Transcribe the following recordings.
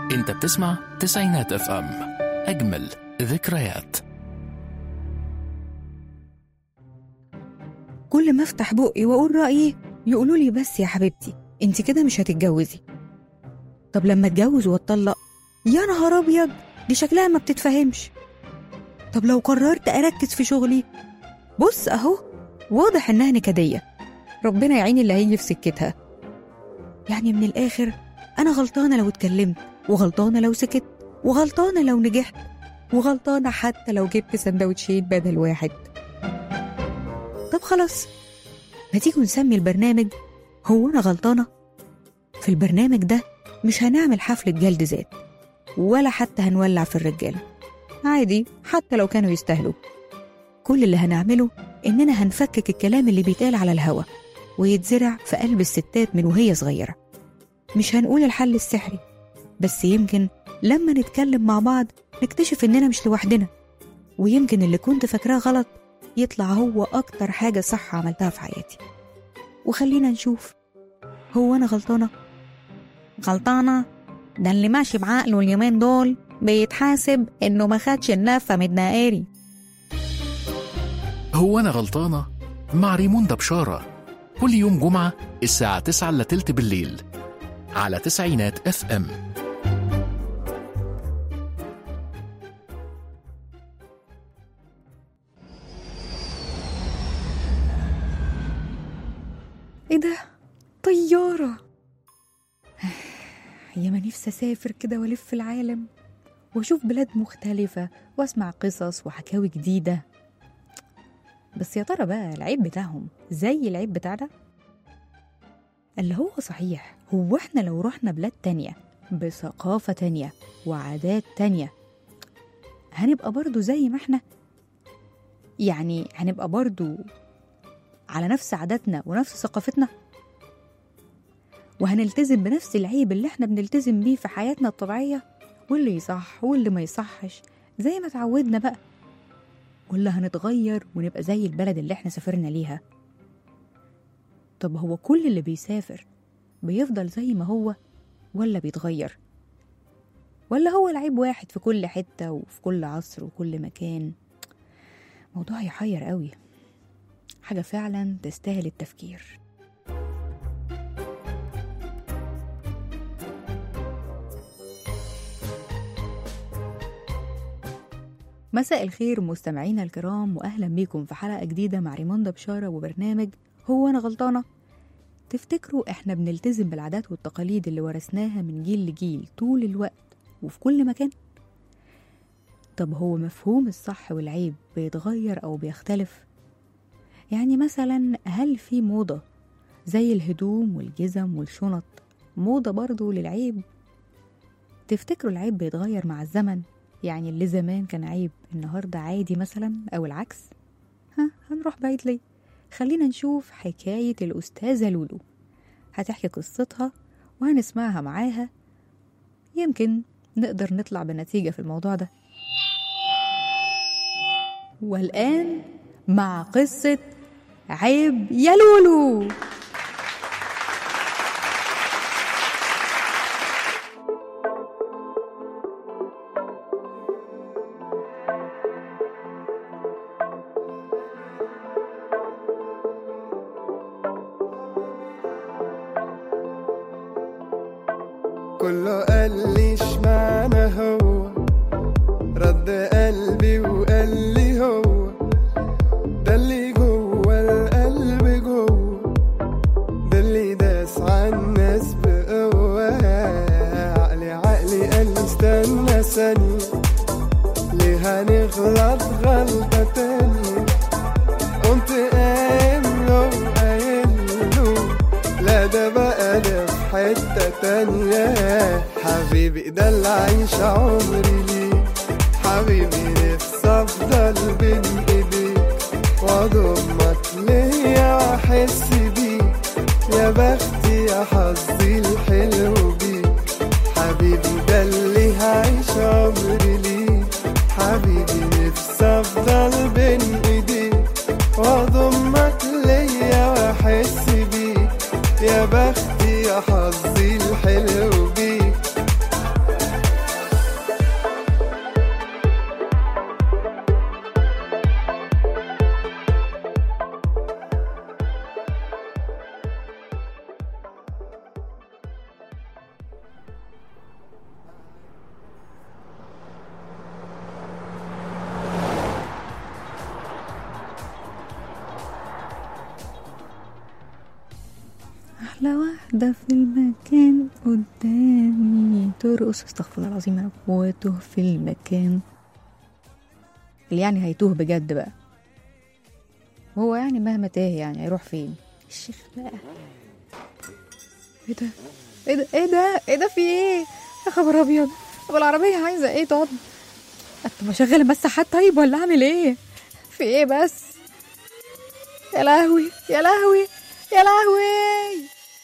انت بتسمع تسعينات اف ام اجمل ذكريات كل ما افتح بقي واقول رايي يقولوا لي بس يا حبيبتي انت كده مش هتتجوزي طب لما اتجوز واتطلق يا نهار ابيض دي شكلها ما بتتفهمش طب لو قررت اركز في شغلي بص اهو واضح انها نكديه ربنا يعين اللي هيجي في سكتها يعني من الاخر انا غلطانه لو اتكلمت وغلطانه لو سكت وغلطانه لو نجحت وغلطانه حتى لو جبت سندوتشين بدل واحد طب خلاص ما تيجوا نسمي البرنامج هو أنا غلطانة؟ في البرنامج ده مش هنعمل حفلة جلد ذات ولا حتى هنولع في الرجالة عادي حتى لو كانوا يستاهلوا كل اللي هنعمله إننا هنفكك الكلام اللي بيتقال على الهوا ويتزرع في قلب الستات من وهي صغيرة مش هنقول الحل السحري بس يمكن لما نتكلم مع بعض نكتشف إننا مش لوحدنا ويمكن اللي كنت فاكراه غلط يطلع هو أكتر حاجة صح عملتها في حياتي وخلينا نشوف هو أنا غلطانة؟ غلطانة؟ ده اللي ماشي بعقله اليومين دول بيتحاسب إنه ما خدش اللفة من الدقاري هو انا غلطانه مع ريموندا بشاره كل يوم جمعه الساعه 9 الا تلت بالليل على تسعينات اف ام إيه ده؟ طيارة يا ما نفسي أسافر كده وألف العالم وأشوف بلاد مختلفة وأسمع قصص وحكاوي جديدة بس يا ترى بقى العيب بتاعهم زي العيب بتاعنا؟ اللي هو صحيح هو احنا لو رحنا بلاد تانية بثقافة تانية وعادات تانية هنبقى برضو زي ما احنا يعني هنبقى برضو على نفس عاداتنا ونفس ثقافتنا وهنلتزم بنفس العيب اللي احنا بنلتزم بيه في حياتنا الطبيعية واللي يصح واللي ما يصحش زي ما اتعودنا بقى ولا هنتغير ونبقى زي البلد اللي احنا سافرنا ليها طب هو كل اللي بيسافر بيفضل زي ما هو ولا بيتغير ولا هو العيب واحد في كل حتة وفي كل عصر وكل مكان موضوع يحير قوي حاجة فعلا تستاهل التفكير مساء الخير مستمعينا الكرام واهلا بيكم في حلقه جديده مع ريموندا بشاره وبرنامج هو انا غلطانه تفتكروا احنا بنلتزم بالعادات والتقاليد اللي ورثناها من جيل لجيل طول الوقت وفي كل مكان طب هو مفهوم الصح والعيب بيتغير او بيختلف يعني مثلا هل في موضه زي الهدوم والجزم والشنط موضه برضو للعيب تفتكروا العيب بيتغير مع الزمن يعني اللي زمان كان عيب النهاردة عادي مثلا أو العكس ها هنروح بعيد ليه خلينا نشوف حكاية الأستاذة لولو هتحكي قصتها وهنسمعها معاها يمكن نقدر نطلع بنتيجة في الموضوع ده والآن مع قصة عيب يا لولو كله قال لي اشمعنى هو رد قلبي وقال لي هو ده اللي جوه القلب جوه ده اللي داس على الناس بقوة عقلي عقلي قال لي استنى ثانية ليه هنغلط غلطة تانية قمت قايم له قايل له لا ده بقى ده في حتة تانية حبيبي ده اللي عايش عمري ليه حبيبي نفسي افضل بين ايديك واضمك ليا واحس بيك يا بختي يا حظي الحلو بيك حبيبي ده اللي هعيش عمري ليه حبيبي نفسي افضل بين ايديك واضمك ليا واحس بيك يا بختي يا حظي الحلو بيك واحدة في المكان قدامي ترقص استغفر الله العظيم يا رب وتوه في المكان اللي يعني هيتوه بجد بقى هو يعني مهما تاه يعني هيروح فين الشيخ بقى ايه ده ايه ده ايه ده ايه ده في ايه يا خبر ابيض طب العربية عايزة ايه تقعد طب اشغل مساحات طيب ولا اعمل ايه في ايه بس يا لهوي يا لهوي يا لهوي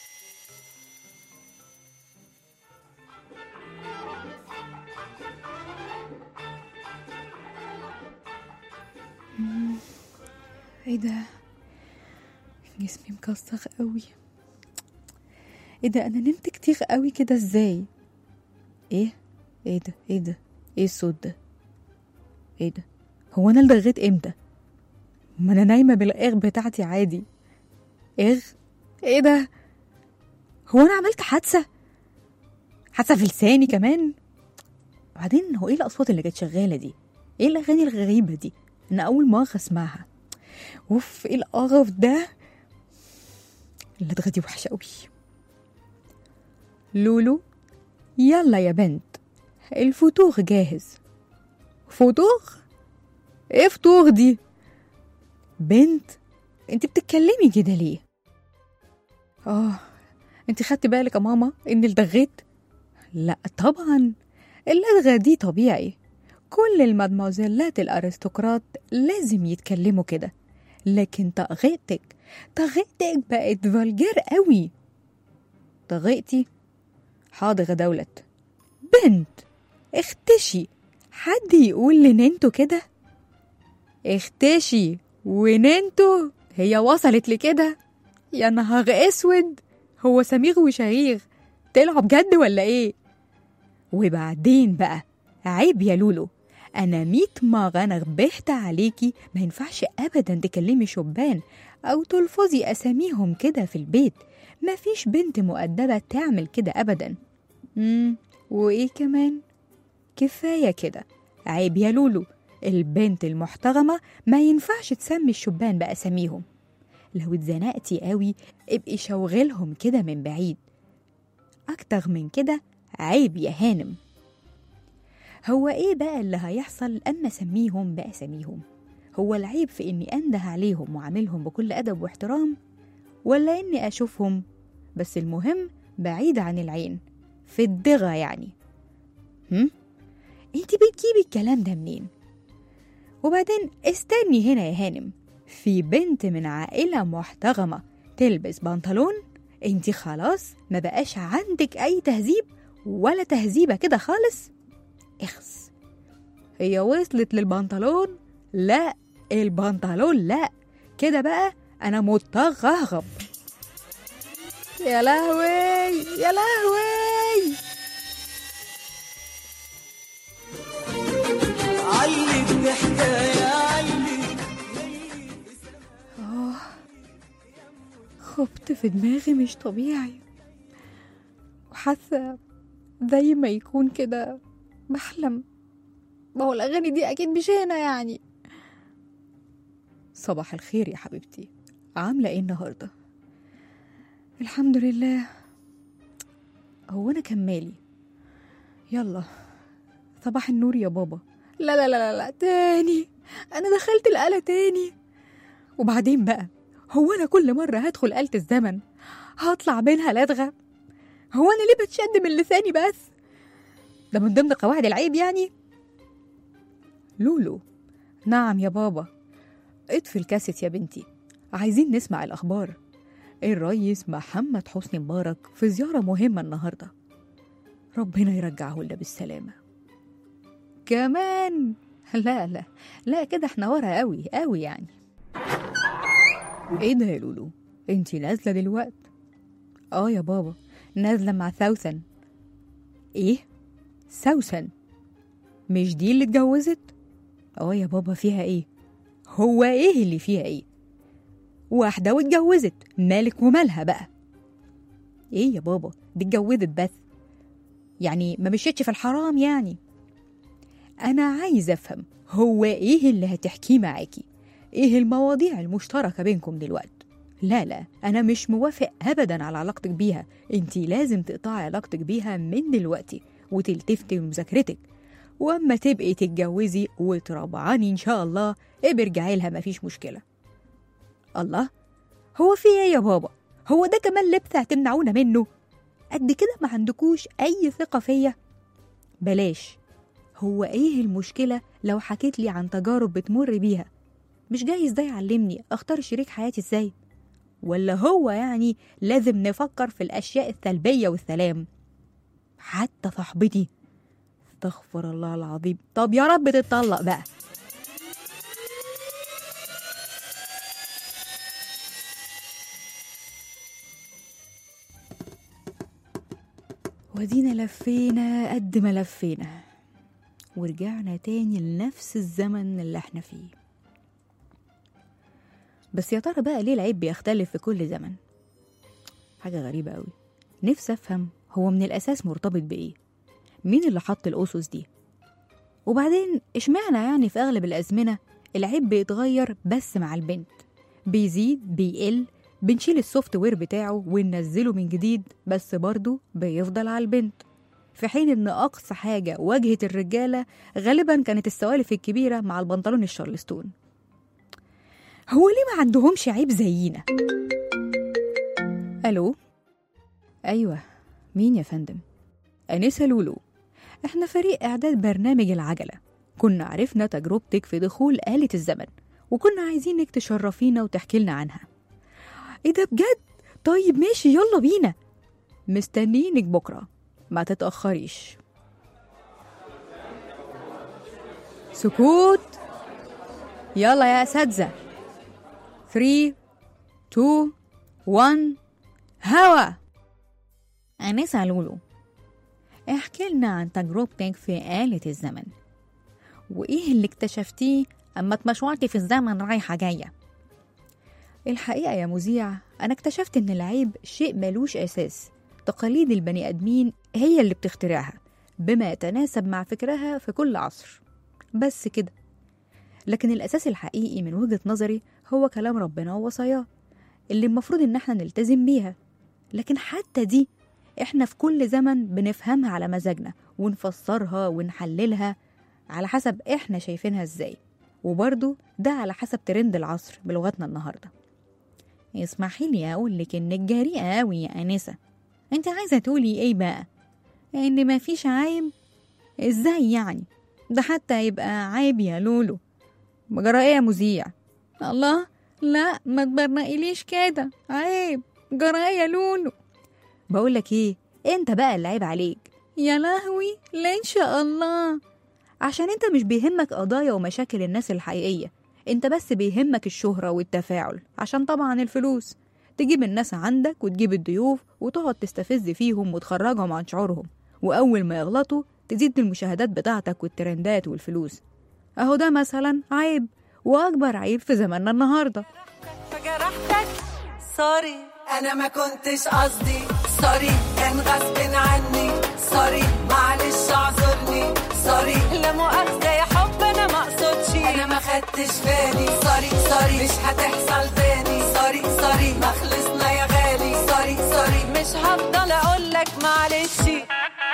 مم. ايه ده جسمي مكسخ قوي ايه ده انا نمت كتير قوي كده ازاي ايه ايه ده ايه ده ايه الصوت ده ايه ده هو انا اللي لغيت امتى ما انا نايمه بالاغ بتاعتي عادي اغ ايه ده هو انا عملت حادثه حادثه في لساني كمان بعدين هو ايه الاصوات اللي كانت شغاله دي ايه الاغاني الغريبه دي انا اول مره اسمعها اوف ايه القرف ده اللدغه دي وحشه قوي لولو يلا يا بنت الفطور جاهز فطور ايه فطور دي بنت انت بتتكلمي كده ليه اه انت خدتي بالك يا ماما اني لدغيت لا طبعا اللدغه دي طبيعي كل المدموزيلات الارستقراط لازم يتكلموا كده لكن طغيتك طغيتك بقت فالجير قوي طغيتي حاضر يا دولت بنت اختشي حد يقول لننتو كده اختشي وننتو هي وصلت لكده يا نهار اسود هو سمير وشهير طلعوا بجد ولا ايه وبعدين بقى عيب يا لولو انا ميت مرة نبهت عليكي ما ينفعش ابدا تكلمي شبان او تلفظي اساميهم كده في البيت مفيش بنت مؤدبة تعمل كده ابدا امم وايه كمان كفاية كده عيب يا لولو البنت المحترمة ما ينفعش تسمي الشبان بأساميهم لو اتزنقتي قوي ابقي شوغلهم كده من بعيد أكتر من كده عيب يا هانم هو ايه بقى اللي هيحصل اما اسميهم باساميهم هو العيب في اني انده عليهم واعاملهم بكل ادب واحترام ولا اني اشوفهم بس المهم بعيد عن العين في الدغة يعني هم؟ انت بتجيبي الكلام ده منين وبعدين استني هنا يا هانم في بنت من عائلة محترمة تلبس بنطلون انت خلاص ما بقاش عندك اي تهذيب ولا تهذيبة كده خالص اخس هي وصلت للبنطلون لا البنطلون لا كده بقى انا مضطر اهرب يا لهوي يا لهوي علي الضحكة يا علي اه خبط في دماغي مش طبيعي وحاسه زي ما يكون كده بحلم ما هو الاغاني دي اكيد مش هنا يعني صباح الخير يا حبيبتي عامله ايه النهارده الحمد لله هو انا كمالي يلا صباح النور يا بابا لا لا لا لا, لا. تاني انا دخلت الآلة تاني وبعدين بقى هو انا كل مرة هدخل آلة الزمن هطلع منها لدغة هو انا ليه بتشد من لساني بس ده من ضمن قواعد العيب يعني لولو نعم يا بابا اطفي الكاسيت يا بنتي عايزين نسمع الأخبار الريس محمد حسني مبارك في زيارة مهمة النهاردة ربنا يرجعه لنا بالسلامة كمان لا لا لا كده احنا ورا قوي قوي يعني ايه ده يا لولو انتي نازلة دلوقت اه يا بابا نازلة مع سوسن ايه سوسن مش دي اللي اتجوزت اه يا بابا فيها ايه هو ايه اللي فيها ايه واحدة واتجوزت مالك ومالها بقى ايه يا بابا دي اتجوزت بس يعني ما مشيتش في الحرام يعني انا عايزه افهم هو ايه اللي هتحكيه معاكي ايه المواضيع المشتركه بينكم دلوقتي لا لا أنا مش موافق أبدا على علاقتك بيها انتي لازم تقطعي علاقتك بيها من دلوقتي وتلتفتي لمذاكرتك واما تبقي تتجوزي وتربعاني ان شاء الله ابقي ارجعي لها مفيش مشكله الله هو في ايه يا بابا هو ده كمان لبس هتمنعونا منه قد كده ما عندكوش اي ثقه فيا بلاش هو ايه المشكله لو حكيت لي عن تجارب بتمر بيها مش جايز ده يعلمني اختار شريك حياتي ازاي ولا هو يعني لازم نفكر في الاشياء السلبيه والسلام حتى صاحبتي استغفر الله العظيم طب يا رب تتطلق بقى ودينا لفينا قد ما لفينا ورجعنا تاني لنفس الزمن اللي احنا فيه بس يا ترى بقى ليه العيب بيختلف في كل زمن حاجة غريبة قوي نفسي أفهم هو من الأساس مرتبط بإيه مين اللي حط الأسس دي وبعدين اشمعنى يعني في أغلب الأزمنة العيب بيتغير بس مع البنت بيزيد بيقل بنشيل السوفت وير بتاعه وننزله من جديد بس برضه بيفضل على البنت في حين ان اقصى حاجه واجهت الرجاله غالبا كانت السوالف الكبيره مع البنطلون الشارلستون هو ليه ما عندهمش عيب زينا الو ايوه مين يا فندم انسه لولو احنا فريق اعداد برنامج العجله كنا عرفنا تجربتك في دخول آلة الزمن وكنا عايزينك تشرفينا وتحكي لنا عنها ايه ده بجد طيب ماشي يلا بينا مستنيينك بكره ما تتأخريش سكوت يلا يا أساتذة 3 2 1 هوا أنسة لولو احكي لنا عن تجربتك في آلة الزمن وإيه اللي اكتشفتيه أما اتمشورتي في الزمن رايحة جاية الحقيقة يا مذيع أنا اكتشفت إن العيب شيء ملوش أساس تقاليد البني آدمين هي اللي بتخترعها بما يتناسب مع فكرها في كل عصر بس كده لكن الأساس الحقيقي من وجهة نظري هو كلام ربنا ووصاياه اللي المفروض إن احنا نلتزم بيها لكن حتى دي احنا في كل زمن بنفهمها على مزاجنا ونفسرها ونحللها على حسب احنا شايفينها ازاي وبرضه ده على حسب ترند العصر بلغتنا النهارده اسمحي لي اقول لك انك جريئه قوي يا انسه انت عايزه تقولي ايه بقى ان مفيش عيب ازاي يعني ده حتى يبقى عيب يا لولو جرى ايه يا مذيع الله لا ما تبرقليش كده عيب جرى ايه يا لولو بقولك ايه انت بقى اللي عيب عليك يا لهوي لا ان شاء الله عشان انت مش بيهمك قضايا ومشاكل الناس الحقيقية انت بس بيهمك الشهرة والتفاعل عشان طبعا الفلوس تجيب الناس عندك وتجيب الضيوف وتقعد تستفز فيهم وتخرجهم عن شعورهم وأول ما يغلطوا تزيد المشاهدات بتاعتك والترندات والفلوس أهو ده مثلا عيب وأكبر عيب في زماننا النهاردة فجرحتك سوري انا ما كنتش قصدي سوري كان غصب عني سوري معلش اعذرني سوري لا مؤاخذة يا حب انا ما اقصدش انا ما خدتش بالي سوري سوري مش هتحصل تاني سوري سوري ما خلصنا يا غالي سوري سوري مش هفضل اقول لك معلش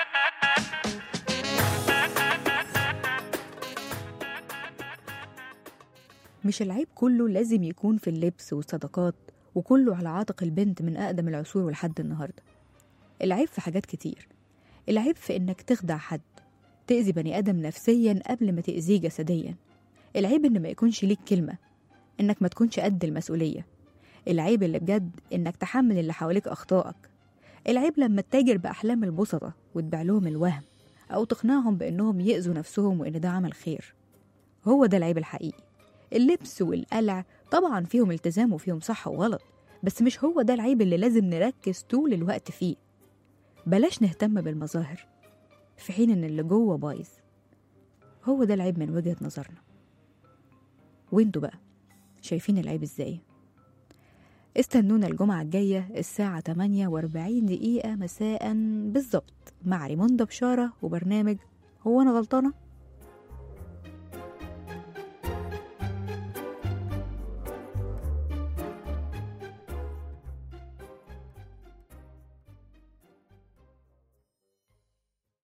مش العيب كله لازم يكون في اللبس والصداقات وكله على عاتق البنت من أقدم العصور ولحد النهاردة العيب في حاجات كتير العيب في إنك تخدع حد تأذي بني آدم نفسيا قبل ما تأذيه جسديا العيب إن ما يكونش ليك كلمة إنك ما تكونش قد المسؤولية العيب اللي بجد إنك تحمل اللي حواليك أخطائك العيب لما تتاجر بأحلام البسطة وتبيع لهم الوهم أو تقنعهم بإنهم يأذوا نفسهم وإن ده عمل خير هو ده العيب الحقيقي اللبس والقلع طبعا فيهم التزام وفيهم صح وغلط بس مش هو ده العيب اللي لازم نركز طول الوقت فيه بلاش نهتم بالمظاهر في حين ان اللي جوه بايظ هو ده العيب من وجهة نظرنا وانتوا بقى شايفين العيب ازاي استنونا الجمعة الجاية الساعة 48 دقيقة مساء بالظبط مع ريموندا بشارة وبرنامج هو أنا غلطانة؟